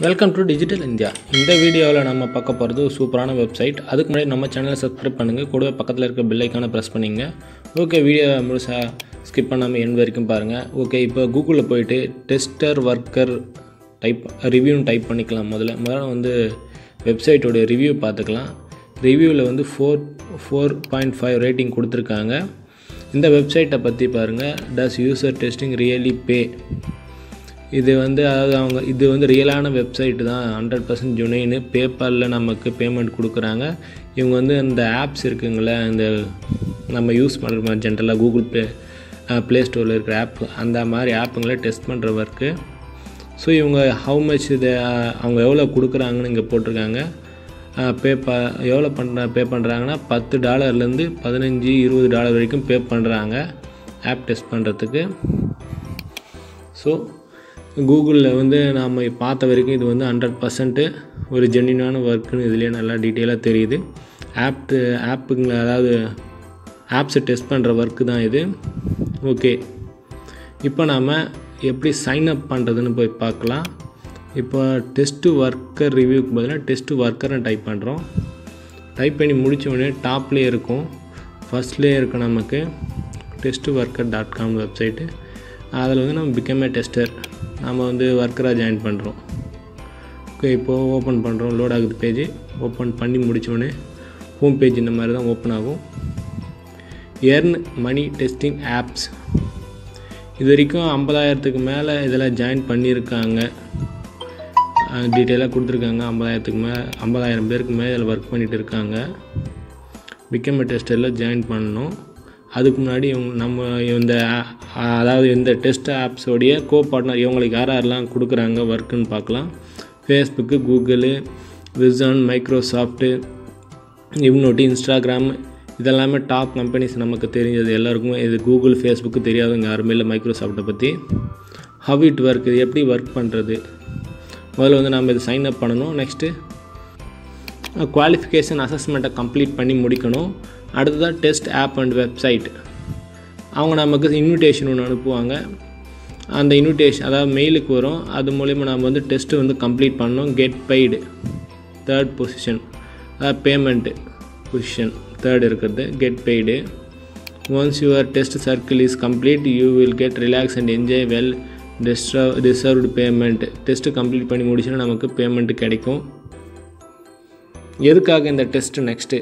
welcome to digital India இந்த வீடியோவில் நம்ம பார்க்க போகிறது ஒரு சூப்பரான வெப்சைட் அதுக்கு முன்னாடி நம்ம சேனலை சப்ஸ்கிரைப் பண்ணுங்கள் கூடவே பக்கத்தில் இருக்க பெல் ஐக்கானை ப்ரெஸ் பண்ணிங்க ஓகே வீடியோ முழுசாக ஸ்கிப் பண்ணாமல் எண்ட் வரைக்கும் பாருங்கள் ஓகே இப்போ கூகுளில் போயிட்டு டெஸ்டர் ஒர்க்கர் டைப் ரிவ்யூன்னு டைப் பண்ணிக்கலாம் முதல்ல முதல்ல வந்து வெப்சைட்டோடைய ரிவ்யூ பார்த்துக்கலாம் ரிவ்யூவில் வந்து four four point five rating கொடுத்துருக்காங்க இந்த வெப்சைட்டை பற்றி பாருங்கள் does user testing really pay இது வந்து அதாவது அவங்க இது வந்து ரியலான வெப்சைட் தான் ஹண்ட்ரட் பர்சன்ட் ஜுனைனு பேப்பரில் நமக்கு பேமெண்ட் கொடுக்குறாங்க இவங்க வந்து இந்த ஆப்ஸ் இருக்குங்களே இந்த நம்ம யூஸ் பண்ணுற மாதிரி ஜென்ரலாக கூகுள் ப்ளே ப்ளே ஸ்டோரில் இருக்கிற ஆப் அந்த மாதிரி ஆப்புங்களை டெஸ்ட் பண்ணுற ஒர்க்கு ஸோ இவங்க ஹவு மச் இதை அவங்க எவ்வளோ கொடுக்குறாங்கன்னு இங்கே போட்டிருக்காங்க பே ப எவ்வளோ பண்ணுற பே பண்ணுறாங்கன்னா பத்து டாலர்லேருந்து பதினஞ்சு இருபது டாலர் வரைக்கும் பே பண்ணுறாங்க ஆப் டெஸ்ட் பண்ணுறதுக்கு ஸோ கூகுளில் வந்து நாம் பார்த்த வரைக்கும் இது வந்து ஹண்ட்ரட் பர்சன்ட்டு ஒரு ஜென்யூனான ஒர்க்குன்னு இதுலேயே நல்லா டீட்டெயிலாக தெரியுது ஆப் ஆப்புங்களை அதாவது ஆப்ஸை டெஸ்ட் பண்ணுற ஒர்க்கு தான் இது ஓகே இப்போ நாம் எப்படி சைன் அப் பண்ணுறதுன்னு போய் பார்க்கலாம் இப்போ டெஸ்ட்டு ஒர்க்கர் ரிவ்யூக்கு பதிலாக டெஸ்ட்டு ஒர்க்கர்னு டைப் பண்ணுறோம் டைப் பண்ணி முடித்த உடனே டாப்லேயே இருக்கும் ஃபஸ்ட்லேயே இருக்கும் நமக்கு test worker dot com website அதில் வந்து நம்ம பிகம் ஏ டெஸ்டர் நம்ம வந்து ஒர்க்கராக ஜாயின் பண்ணுறோம் ஓகே இப்போது ஓப்பன் பண்ணுறோம் லோட் ஆகுது பேஜ் ஓப்பன் பண்ணி முடித்தோடனே ஹோம் பேஜ் இந்த மாதிரி தான் ஓப்பன் ஆகும் எர்ன் மணி டெஸ்டிங் ஆப்ஸ் இது வரைக்கும் ஐம்பதாயிரத்துக்கு மேலே இதில் ஜாயின் பண்ணியிருக்காங்க டீட்டெயிலாக கொடுத்துருக்காங்க ஐம்பதாயிரத்துக்கு மேலே ஐம்பதாயிரம் பேருக்கு மேலே இதில் ஒர்க் பண்ணிகிட்டு இருக்காங்க பிகம் டெஸ்டரில் ஜாயின் பண்ணணும் அதுக்கு முன்னாடி இவங்க நம்ம இந்த அதாவது இந்த டெஸ்ட் ஆப்ஸோடைய கோ பார்ட்னர் இவங்களுக்கு யார் யாரெல்லாம் கொடுக்குறாங்க ஒர்க்குன்னு பார்க்கலாம் ஃபேஸ்புக்கு கூகுளு விசான் மைக்ரோசாஃப்ட்டு இவ்னோட்டி இன்ஸ்டாகிராம் இதெல்லாமே டாப் கம்பெனிஸ் நமக்கு தெரிஞ்சது எல்லாருக்குமே இது கூகுள் ஃபேஸ்புக்கு தெரியாதவங்க யாருமே இல்லை மைக்ரோசாஃப்ட்டை பற்றி ஹவ் இட் ஒர்க் இது எப்படி ஒர்க் பண்ணுறது முதல்ல வந்து நம்ம இது சைன் அப் பண்ணணும் நெக்ஸ்ட்டு குவாலிஃபிகேஷன் அசஸ்மெண்ட்டை கம்ப்ளீட் பண்ணி முடிக்கணும் அடுத்ததாக டெஸ்ட் ஆப் அண்ட் வெப்சைட் அவங்க நமக்கு இன்விடேஷன் ஒன்று அனுப்புவாங்க அந்த இன்விடேஷன் அதாவது மெயிலுக்கு வரும் அது மூலிமா நம்ம வந்து டெஸ்ட்டு வந்து கம்ப்ளீட் பண்ணணும் கெட் பெய்டு தேர்ட் பொசிஷன் அதாவது பேமெண்ட்டு பொசிஷன் தேர்ட் இருக்கிறது get paid once your test circle is complete you will get relax and enjoy well deserve deserved payment test complete பண்ணி முடிச்சுன்னா நமக்கு பேமெண்ட்டு கிடைக்கும் எதுக்காக இந்த test next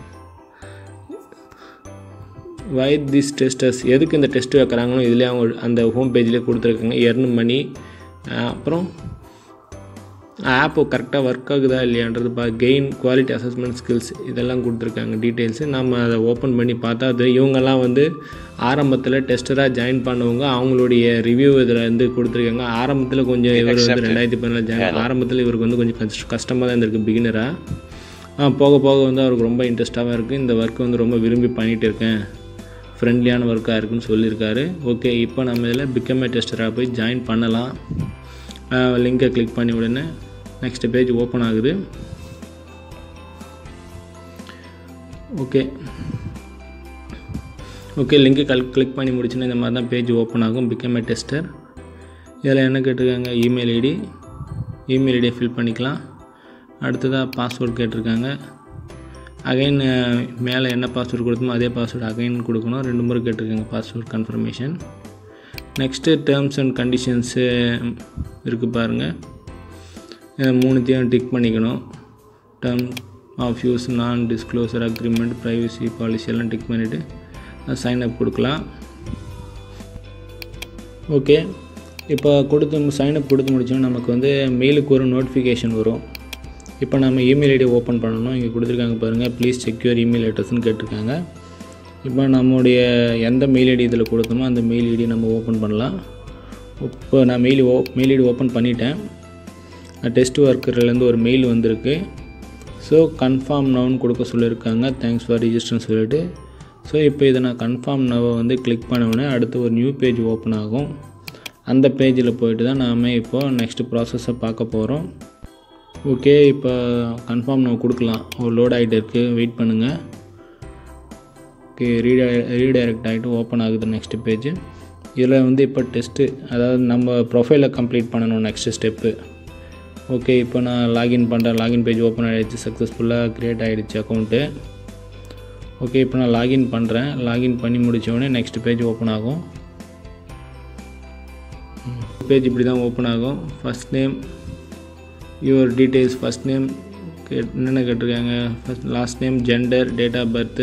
why this testers எதுக்கு இந்த டெஸ்ட் வைக்கிறாங்களோ இதிலே அவங்க அந்த ஹோம் பேஜ்லேயே கொடுத்துருக்காங்க எர்ன் மணி அப்புறம் ஆப்பு கரெக்டாக ஒர்க் ஆகுதா இல்லையான்றது பா கெயின் குவாலிட்டி அசஸ்மெண்ட் ஸ்கில்ஸ் இதெல்லாம் கொடுத்துருக்காங்க டீட்டெயில்ஸு நம்ம அதை ஓப்பன் பண்ணி பார்த்தா அது இவங்கெல்லாம் வந்து ஆரம்பத்தில் டெஸ்டராக ஜாயின் பண்ணவங்க அவங்களுடைய ரிவ்யூ இதில் வந்து கொடுத்துருக்காங்க ஆரம்பத்தில் கொஞ்சம் இவர் வந்து ரெண்டாயிரத்தி பதினாலு ஜாயின் ஆரம்பத்தில் இவருக்கு வந்து கொஞ்சம் கஷ்ட கஷ்டமாக தான் இருந்திருக்கு பிகினராக போக போக வந்து அவருக்கு ரொம்ப இன்ட்ரெஸ்ட்டாகவும் இருக்குது இந்த ஒர்க் வந்து ரொம்ப விரும்பி பண்ணிகிட்டு இருக்கேன் ஃப்ரெண்ட்லியான ஒர்க்காக இருக்குன்னு சொல்லியிருக்காரு ஓகே இப்போ நம்ம இதில் பிகமே டெஸ்டராக போய் ஜாயின் பண்ணலாம் லிங்கை கிளிக் பண்ணி உடனே நெக்ஸ்ட் பேஜ் ஓப்பன் ஆகுது ஓகே ஓகே லிங்கை கல் கிளிக் பண்ணி முடிச்சுன்னா இந்த மாதிரி தான் பேஜ் ஓப்பன் ஆகும் பிகமே டெஸ்டர் இதில் என்ன கேட்டிருக்காங்க இமெயில் ஐடி இமெயில் ஐடியை ஃபில் பண்ணிக்கலாம் அடுத்ததாக பாஸ்வேர்டு கேட்டிருக்காங்க அகைன் மேலே என்ன பாஸ்வேர்டு கொடுத்தோமோ அதே பாஸ்வேர்டு அகைன் கொடுக்கணும் ரெண்டு முறை கேட்டிருக்காங்க password confirmation next terms and conditions இருக்குது பாருங்கள் மூணுத்தையும் டிக் பண்ணிக்கணும் term of use non disclosure agreement privacy policy எல்லாம் டிக் பண்ணிவிட்டு சைன் அப் கொடுக்கலாம் ஓகே இப்போ கொடுத்து சைன் அப் கொடுத்து முடிச்சோன்னா நமக்கு வந்து மெயிலுக்கு ஒரு நோட்டிஃபிகேஷன் வரும் இப்போ நம்ம இமெயில் ஐடி ஓப்பன் பண்ணணும் இங்கே கொடுத்துருக்காங்க பாருங்கள் ப்ளீஸ் செக்யூர் இமெயில் அட்ரஸ்ன்னு கேட்டிருக்காங்க இப்போ நம்முடைய எந்த மெயில் ஐடி இதில் கொடுத்தோமோ அந்த மெயில் ஐடி நம்ம ஓப்பன் பண்ணலாம் இப்போ நான் mail oh mail ID open பண்ணிட்டேன் டெஸ்ட் ஒர்க்கர்லேருந்து ஒரு மெயில் வந்திருக்கு ஸோ கன்ஃபார்ம் நவுன்னு கொடுக்க சொல்லியிருக்காங்க தேங்க்ஸ் ஃபார் ரிஜிஸ்டர்னு சொல்லிட்டு ஸோ இப்போ இதை நான் கன்ஃபார்ம் நவை வந்து கிளிக் பண்ணவுடனே அடுத்து ஒரு நியூ பேஜ் ஓப்பன் ஆகும் அந்த பேஜில் போயிட்டு தான் நாம் இப்போது நெக்ஸ்ட் ப்ராசஸை பார்க்க போகிறோம் ஓகே இப்போ கன்ஃபார்ம் நம்ம கொடுக்கலாம் ஒரு லோட் ஆகிட்டு இருக்குது வெயிட் பண்ணுங்கள் ஓகே ரீடை ரீடைரக்ட் ஆகிட்டு ஓப்பன் ஆகுது நெக்ஸ்ட் பேஜ் இதில் வந்து இப்போ டெஸ்ட்டு அதாவது நம்ம ப்ரொஃபைலை கம்ப்ளீட் பண்ணணும் நெக்ஸ்ட்டு ஸ்டெப்பு ஓகே இப்போ நான் லாகின் பண்ணுறேன் லாகின் பேஜ் ஓப்பன் ஆகிடுச்சு சக்ஸஸ்ஃபுல்லாக க்ரியேட் ஆகிடுச்சு அக்கௌண்ட்டு ஓகே இப்போ நான் லாகின் பண்ணுறேன் லாகின் பண்ணி முடித்தோடனே நெக்ஸ்ட் பேஜ் ஓப்பன் ஆகும் பேஜ் இப்படி தான் ஓப்பன் ஆகும் first name your details first name கேட் என்னென்ன கேட்டிருக்காங்க first last name gender date of birth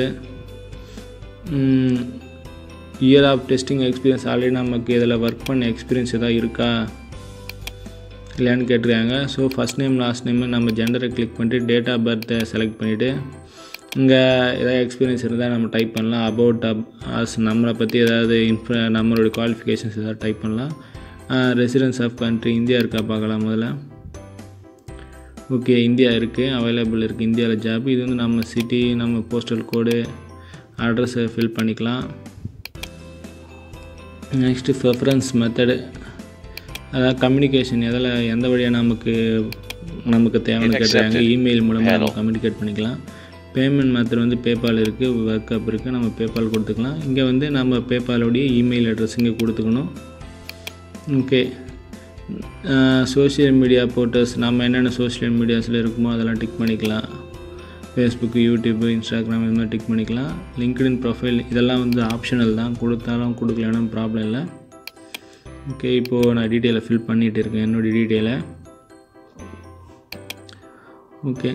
year of testing experience already நமக்கு இதில் ஒர்க் பண்ண எக்ஸ்பீரியன்ஸ் எதாவது இருக்கா இல்லையான்னு கேட்டிருக்காங்க so first name last name நம்ம ஜெண்டரை கிளிக் பண்ணிட்டு டேட் ஆஃப் பர்த்தை செலக்ட் பண்ணிவிட்டு இங்கே ஏதாவது எக்ஸ்பீரியன்ஸ் இருந்தால் நம்ம டைப் பண்ணலாம் அபவுட் அப் ஆஸ் நம்மளை பற்றி ஏதாவது இன்ஃப நம்மளுடைய குவாலிஃபிகேஷன்ஸ் ஏதாவது டைப் பண்ணலாம் ரெசிடென்ஸ் ஆஃப் கண்ட்ரி இந்தியா இருக்கா பார்க்கலாம் முதல்ல ஓகே இந்தியா இருக்குது அவைலபிள் இருக்குது இந்தியாவில் ஜாப் இது வந்து நம்ம சிட்டி நம்ம போஸ்டல் கோடு அட்ரஸை ஃபில் பண்ணிக்கலாம் நெக்ஸ்ட்டு ப்ரெஃபரன்ஸ் மெத்தடு அதாவது கம்யூனிகேஷன் எதில் எந்த வழியாக நமக்கு நமக்கு தேவைன்னு கேட்டாங்க இமெயில் மூலமாக நம்ம கம்யூனிகேட் பண்ணிக்கலாம் பேமெண்ட் மெத்தட் வந்து பேபால் இருக்குது ஒர்க் அப் இருக்குது நம்ம பேபால் கொடுத்துக்கலாம் இங்கே வந்து நம்ம பேபாலோடைய இமெயில் அட்ரஸ் இங்கே கொடுத்துக்கணும் ஓகே சோஷியல் மீடியா போட்டோஸ் நம்ம என்னென்ன சோஷியல் மீடியாஸில் இருக்குமோ அதெல்லாம் டிக் பண்ணிக்கலாம் ஃபேஸ்புக்கு யூடியூப்பு இன்ஸ்டாகிராம் இது மாதிரி டிக் பண்ணிக்கலாம் லிங்க்டின் ப்ரொஃபைல் இதெல்லாம் வந்து ஆப்ஷனல் தான் கொடுத்தாலும் கொடுக்கலனும் ப்ராப்ளம் இல்லை ஓகே இப்போது நான் டீட்டெயிலை ஃபில் பண்ணிகிட்டு இருக்கேன் என்னுடைய டீட்டெயிலை ஓகே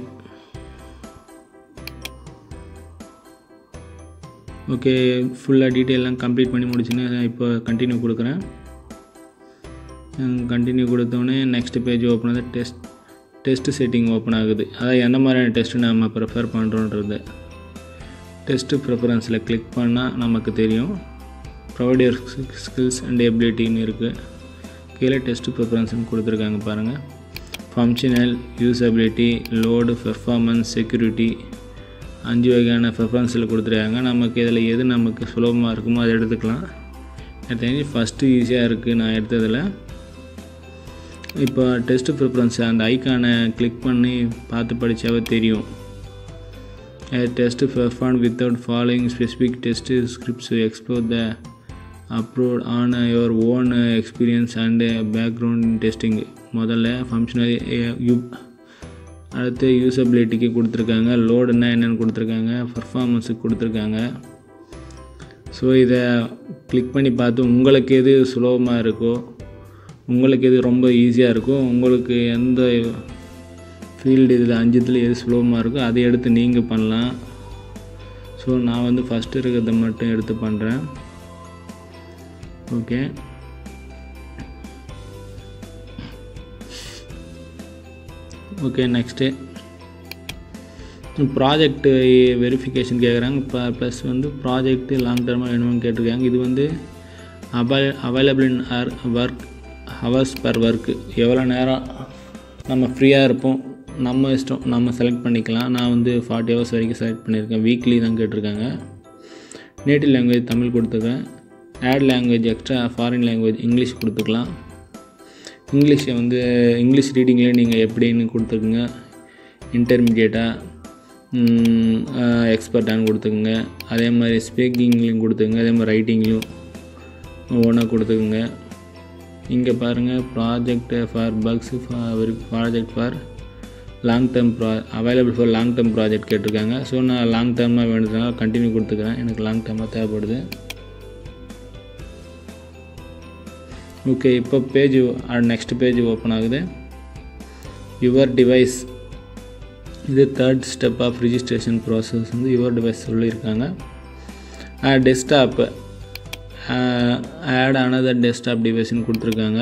ஓகே ஃபுல்லாக டீட்டெயிலாம் கம்ப்ளீட் பண்ணி முடிச்சுன்னு இப்போ கண்டினியூ கொடுக்குறேன் கண்டினியூ கொடுத்தோடனே நெக்ஸ்ட் பேஜ் ஓப்பன் ஆகுது டெஸ்ட் டெஸ்ட் செட்டிங் ஓப்பன் ஆகுது அதாவது எந்த மாதிரியான டெஸ்ட்டு நம்ம ப்ரிஃபர் பண்ணுறோன்றது டெஸ்ட்டு ப்ரிஃபரன்ஸில் கிளிக் பண்ணால் நமக்கு தெரியும் ப்ரொவைடர் ஸ்கில்ஸ் அண்ட் எபிலிட்டின்னு இருக்குது கீழே டெஸ்ட்டு ப்ரிஃபரன்ஸ்னு கொடுத்துருக்காங்க பாருங்கள் functional usability load performance security அஞ்சு வகையான ப்ரிஃபரன்ஸில் கொடுத்துருக்காங்க நமக்கு இதில் எது நமக்கு சுலபமாக இருக்குமோ அதை எடுத்துக்கலாம் எனக்கு தெரிஞ்சு ஃபஸ்ட்டு ஈஸியாக இருக்குது நான் எடுத்ததில் இப்போ டெஸ்ட்டு ப்ரிஃபரன்ஸ் அந்த ஐக்கானை கிளிக் பண்ணி பார்த்து படித்தாவே தெரியும் test perform without following specific test scripts explore the abroad on your own experience and background testing முதல்ல ஃபங்க்ஷனல் யூ அடுத்து யூசபிலிட்டிக்கு கொடுத்துருக்காங்க லோடுன்னா என்னென்னு கொடுத்துருக்காங்க பர்ஃபார்மன்ஸுக்கு கொடுத்துருக்காங்க ஸோ இதை கிளிக் பண்ணி பார்த்து உங்களுக்கு எது சுலபமாக இருக்கோ உங்களுக்கு எது ரொம்ப ஈஸியாக இருக்கோ உங்களுக்கு எந்த ஃபீல்டு இதில் அஞ்சுத்தில் எது சுலபமாக இருக்கோ அதை எடுத்து நீங்கள் பண்ணலாம் ஸோ நான் வந்து ஃபஸ்ட்டு இருக்கிறத மட்டும் எடுத்து பண்ணுறேன் okay okay next project verification கேட்குறாங்க இப்போ ப்ளஸ் வந்து ப்ராஜெக்ட்டு லாங் டர்மாக வேணும்னு கேட்டிருக்காங்க இது வந்து avail available in our work hours per work எவ்வளோ நேரம் நம்ம ஃப்ரீயாக இருப்போம் நம்ம இஷ்டம் நம்ம செலக்ட் பண்ணிக்கலாம் நான் வந்து ஃபார்ட்டி ஹவர்ஸ் வரைக்கும் செலக்ட் பண்ணியிருக்கேன் வீக்லி தான் கேட்டிருக்காங்க நேட்டிவ் லாங்குவேஜ் தமிழ் கொடுத்துருக்கேன் add language extra foreign language English கொடுத்துக்கலாம் இங்கிலீஷை வந்து இங்கிலீஷ் ரீடிங்கில் நீங்கள் எப்படின்னு கொடுத்துக்குங்க இன்டர்மீடியேட்டாக எக்ஸ்பர்ட்டானு கொடுத்துக்குங்க அதே மாதிரி ஸ்பீக்கிங்லேயும் கொடுத்துக்குங்க அதே மாதிரி ரைட்டிங்லேயும் ஒன்றா கொடுத்துக்குங்க இங்கே பாருங்கள் project for bugs for project for long term pro available for long term project கேட்டிருக்காங்க ஸோ நான் லாங் டேர்மாக வேணுதுனால கண்டினியூ கொடுத்துக்கிறேன் எனக்கு லாங் டேர்மாக தேவைப்படுது ஓகே இப்போ பேஜ் நெக்ஸ்ட் பேஜ் ஓப்பன் ஆகுது யுவர் டிவைஸ் இது third step of registration process வந்து யுவர் டிவைஸ் சொல்லியிருக்காங்க டெஸ்க்டாப்பு ஆட் அனதர் டெஸ்க்டாப் டிவைஸ்னு கொடுத்துருக்காங்க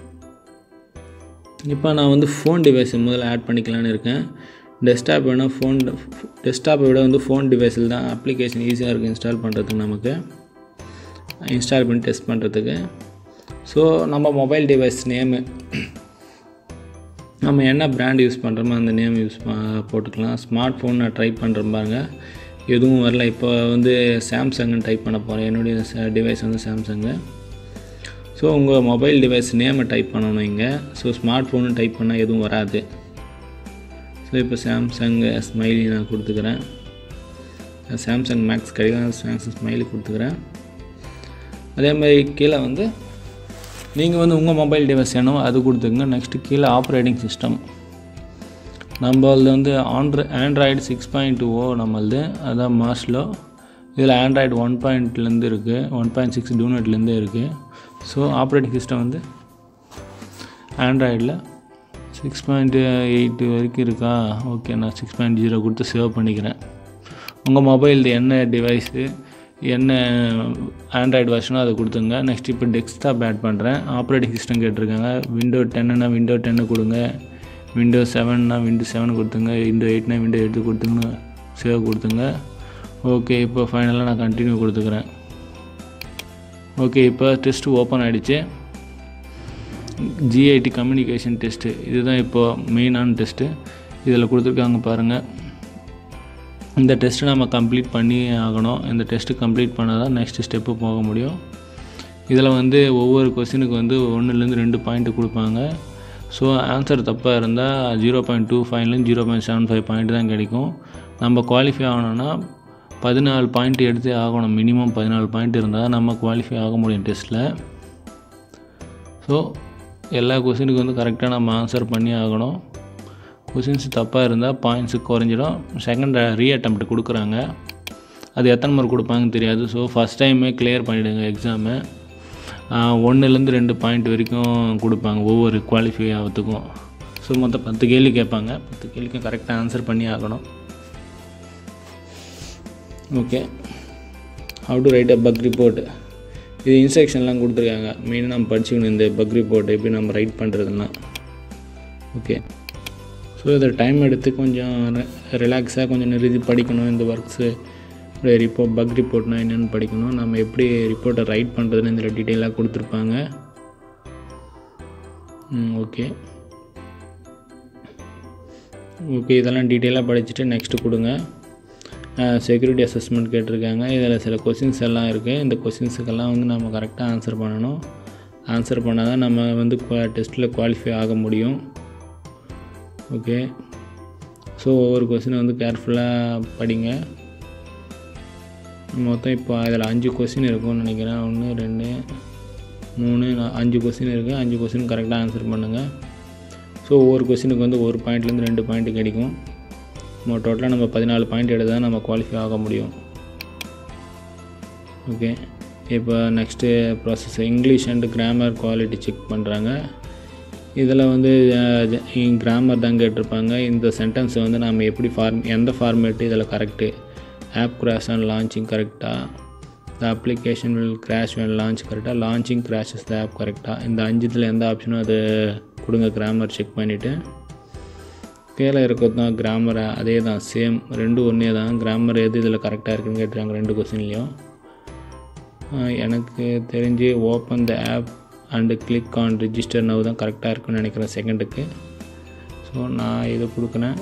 இப்போ நான் வந்து ஃபோன் டிவைஸை முதல்ல ஆட் பண்ணிக்கலான்னு இருக்கேன் டெஸ்க்டாப் வேணால் ஃபோன் டெஸ்க்டாப்பை விட வந்து ஃபோன் டிவைஸில் தான் அப்ளிகேஷன் ஈஸியாக இருக்குது இன்ஸ்டால் பண்ணுறதுக்கு நமக்கு இன்ஸ்டால் பண்ணி டெஸ்ட் பண்ணுறதுக்கு ஸோ நம்ம மொபைல் டிவைஸ் நேமு நம்ம என்ன பிராண்ட் யூஸ் பண்ணுறோமோ அந்த நேம் யூஸ் போட்டுக்கலாம் ஸ்மார்ட் ஃபோன் நான் ட்ரை பண்ணுறேன் பாருங்க எதுவும் வரல இப்போ வந்து சாம்சங்னு டைப் பண்ண போகிறேன் என்னுடைய டிவைஸ் வந்து சாம்சங்கு ஸோ உங்கள் மொபைல் டிவைஸ் நேமை டைப் பண்ணணும் இங்கே ஸோ ஸ்மார்ட் ஃபோனு டைப் பண்ணால் எதுவும் வராது ஸோ இப்போ சாம்சங் ஸ்மைலி நான் கொடுத்துக்கிறேன் சாம்சங் மேக்ஸ் கிடையாது சாம்சங் ஸ்மைலி கொடுத்துக்கிறேன் அதே மாதிரி கீழே வந்து நீங்கள் வந்து உங்கள் மொபைல் டிவைஸ் என்னவோ அது கொடுத்துங்க நெக்ஸ்ட்டு கீழே ஆப்ரேட்டிங் சிஸ்டம் நம்மளது வந்து ஆண்ட்ரு ஆண்ட்ராய்டு சிக்ஸ் பாயிண்ட் ஓ நம்மளது அதான் மாஸ்லோ இதில் ஆண்ட்ராய்டு ஒன் பாயிண்ட்லேருந்து இருக்குது ஒன் பாயிண்ட் சிக்ஸ் டூனட்லேருந்து இருக்குது ஸோ ஆப்ரேட்டிங் சிஸ்டம் வந்து ஆண்ட்ராய்டில் சிக்ஸ் பாயிண்ட் எயிட் வரைக்கும் இருக்கா ஓகே நான் சிக்ஸ் பாயிண்ட் ஜீரோ கொடுத்து சேவ் பண்ணிக்கிறேன் உங்கள் மொபைல் என்ன டிவைஸு என்ன ஆண்ட்ராய்டு வெர்ஷனோ அதை கொடுத்துங்க நெக்ஸ்ட் இப்போ டெஸ்க்டாப் ஆட் பண்ணுறேன் ஆப்ரேட்டிங் சிஸ்டம் கேட்டிருக்காங்க விண்டோ டென்னுனா விண்டோ டென்னு கொடுங்க விண்டோ செவன்னா விண்டோ செவன் கொடுத்துங்க விண்டோ எயிட்னா விண்டோ எயிட்டு கொடுத்துங்கன்னு சேவ் கொடுத்துங்க ஓகே இப்போ ஃபைனலாக நான் கண்டினியூ கொடுத்துக்கிறேன் ஓகே இப்போ டெஸ்ட்டு ஓப்பன் ஆகிடுச்சு ஜிஐடி கம்யூனிகேஷன் டெஸ்ட்டு இதுதான் இப்போது மெயினான டெஸ்ட்டு இதில் கொடுத்துருக்காங்க பாருங்கள் இந்த டெஸ்ட்டு நம்ம கம்ப்ளீட் பண்ணி ஆகணும் இந்த டெஸ்ட்டு கம்ப்ளீட் பண்ணால் தான் நெக்ஸ்ட் ஸ்டெப்பு போக முடியும் இதில் வந்து ஒவ்வொரு கொஸ்டினுக்கு வந்து ஒன்றுலேருந்து ரெண்டு பாயிண்ட்டு கொடுப்பாங்க ஸோ ஆன்சர் தப்பாக இருந்தால் ஜீரோ பாயிண்ட் டூ ஃபைவ்லேருந்து zero point seven five point தான் கிடைக்கும் நம்ம குவாலிஃபை ஆகணும்னா பதினாலு பாயிண்ட் எடுத்து ஆகணும் மினிமம் பதினாலு பாயிண்ட் இருந்தால் நம்ம குவாலிஃபை ஆக முடியும் டெஸ்ட்டில் ஸோ எல்லா கொஸ்டினுக்கு வந்து கரெக்டாக நம்ம ஆன்சர் பண்ணி ஆகணும் கொஷின்ஸ் தப்பாக இருந்தால் பாயிண்ட்ஸு குறைஞ்சிடும் செகண்ட் ரீ அட்டம்ப்ட் கொடுக்குறாங்க அது எத்தனை முறை கொடுப்பாங்கன்னு தெரியாது ஸோ ஃபஸ்ட் டைமே கிளியர் பண்ணிவிடுங்க எக்ஸாமு ஒன்றுலேருந்து ரெண்டு பாயிண்ட் வரைக்கும் கொடுப்பாங்க ஒவ்வொரு குவாலிஃபை ஆகிறதுக்கும் ஸோ மொத்தம் பத்து கேள்வி கேட்பாங்க பத்து கேள்விக்கும் கரெக்டாக ஆன்சர் பண்ணி ஆகணும் okay how to write a bug report இது இன்ஸ்ட்ரக்ஷன்லாம் கொடுத்துருக்காங்க மெயினாக நம்ம படிச்சுக்கணும் இந்த பக் ரிப்போர்ட் எப்படி நம்ம ரைட் பண்ணுறதுலாம் ஓகே ஸோ இதை டைம் எடுத்து கொஞ்சம் ரிலாக்ஸாக கொஞ்சம் நிறுத்தி படிக்கணும் இந்த ஒர்க்ஸு ரிப்போர்ட் பக் ரிப்போர்ட்னா என்னென்னு படிக்கணும் நம்ம எப்படி ரிப்போர்ட்டை ரைட் பண்ணுறதுன்னு இதில் டீட்டெயிலாக கொடுத்துருப்பாங்க ஓகே ஓகே இதெல்லாம் டீட்டெயிலாக படிச்சுட்டு நெக்ஸ்ட்டு கொடுங்க செக்யூரிட்டி அசஸ்மெண்ட் கேட்டிருக்காங்க இதில் சில கொஷின்ஸ் எல்லாம் இருக்குது இந்த கொஷின்ஸுக்கெல்லாம் வந்து நம்ம கரெக்டாக ஆன்சர் பண்ணணும் ஆன்சர் பண்ணால் தான் நம்ம வந்து டெஸ்ட்டில் குவாலிஃபை ஆக முடியும் ஓகே ஸோ ஒவ்வொரு கொஸ்டினை வந்து கேர்ஃபுல்லாக படிங்க மொத்தம் இப்போ அதில் அஞ்சு கொஸ்டின் இருக்கும்னு நினைக்கிறேன் ஒன்று ரெண்டு மூணு அஞ்சு கொஸ்டின் இருக்குது அஞ்சு கொஸ்டின் கரெக்டாக ஆன்சர் பண்ணுங்கள் ஸோ ஒவ்வொரு கொஸ்டினுக்கு வந்து ஒரு பாயிண்ட்லேருந்து ரெண்டு பாயிண்ட் கிடைக்கும் நம்ம டோட்டலாக நம்ம பதினாலு பாயிண்ட் எடுத்தால் நம்ம குவாலிஃபை ஆக முடியும் ஓகே இப்போ next process English and grammar quality check பண்ணுறாங்க இதில் வந்து கிராமர் தான் கேட்டிருப்பாங்க இந்த சென்டென்ஸை வந்து நம்ம எப்படி ஃபார்ம் எந்த ஃபார்மேட்டு இதில் correct app crash and launching கரெக்டாக the application will crash when launch கரெக்டாக லான்ச்சிங் கிராஷஸ் த ஆப் கரெக்டாக இந்த அஞ்சுத்தில் எந்த ஆப்ஷனும் அது கொடுங்க கிராமர் செக் பண்ணிவிட்டு கீழே இருக்கிறது தான் கிராமர் அதே தான் சேம் ரெண்டும் ஒன்றே தான் கிராமர் எது இதில் கரெக்டாக இருக்குன்னு கேட்டுருக்காங்க ரெண்டு கொஸ்டின்லேயும் எனக்கு தெரிஞ்சு open the app and click on register now தான் கரெக்டாக இருக்குன்னு நினைக்கிறேன் செகண்டுக்கு ஸோ நான் இதை கொடுக்குறேன்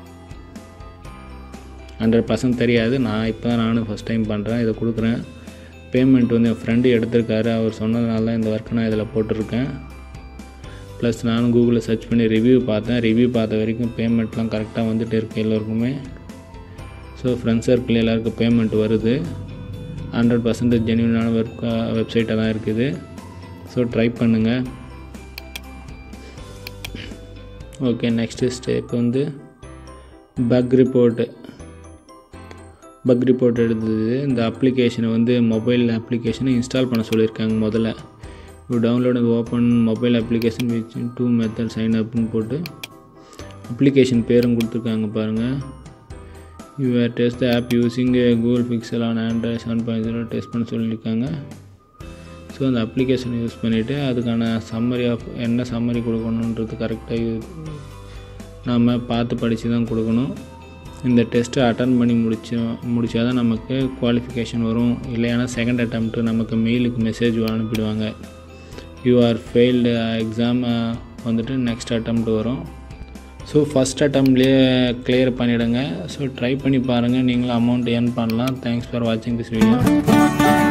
ஹண்ட்ரட் பர்சன்ட் தெரியாது நான் இப்போ தான் நானும் ஃபஸ்ட் டைம் பண்ணுறேன் இதை கொடுக்குறேன் பேமெண்ட் வந்து என் ஃப்ரெண்டு எடுத்திருக்காரு அவர் சொன்னதுனால தான் இந்த ஒர்க்கை நான் இதில் போட்டிருக்கேன் ப்ளஸ் நானும் கூகுளில் சர்ச் பண்ணி ரிவ்யூ பார்த்தேன் ரிவ்யூ பார்த்த வரைக்கும் பேமெண்ட்லாம் கரெக்டாக வந்துட்டு இருக்கு எல்லோருக்குமே ஸோ ஃப்ரெண்ட்ஸ் சர்க்கிள் எல்லாருக்கும் பேமெண்ட் வருது ஹண்ட்ரட் பர்சன்டேஜ் ஜென்யூனான ஒர்க் வெப்சைட்டாக தான் இருக்குது ஸோ ட்ரை பண்ணுங்கள் ஓகே நெக்ஸ்ட்டு ஸ்டெப் வந்து பக் ரிப்போர்ட்டு பக் ரிப்போர்ட் எடுத்தது இந்த அப்ளிகேஷனை வந்து மொபைல் அப்ளிகேஷனை இன்ஸ்டால் பண்ண சொல்லியிருக்காங்க முதல்ல you download open mobile application which two method sign அப்னு போட்டு அப்ளிகேஷன் பேரும் கொடுத்துருக்காங்க பாருங்கள் you are test app using Google Pixel on Android seven point zero test பண்ண சொல்லியிருக்காங்க ஸோ அந்த அப்ளிகேஷன் யூஸ் பண்ணிவிட்டு அதுக்கான சம்மரி ஆஃப் என்ன சம்மரி கொடுக்கணுன்றது கரெக்டாக நாம் பார்த்து படித்து தான் கொடுக்கணும் இந்த டெஸ்ட்டை அட்டன் பண்ணி முடிச்சு முடித்தா தான் நமக்கு குவாலிஃபிகேஷன் வரும் இல்லையானா செகண்ட் அட்டம்ப்ட்டு நமக்கு மெயிலுக்கு மெசேஜ் அனுப்பிடுவாங்க யூ ஆர் ஃபெயில்டு எக்ஸாம் வந்துட்டு நெக்ஸ்ட் அட்டம்ப்ட் வரும் ஸோ ஃபஸ்ட் அட்டம்ப்ட்லேயே கிளியர் பண்ணிவிடுங்க ஸோ ட்ரை பண்ணி பாருங்கள் நீங்களும் அமௌண்ட் ஏர்ன் பண்ணலாம் தேங்க்ஸ் ஃபார் வாட்சிங் திஸ் வீடியோ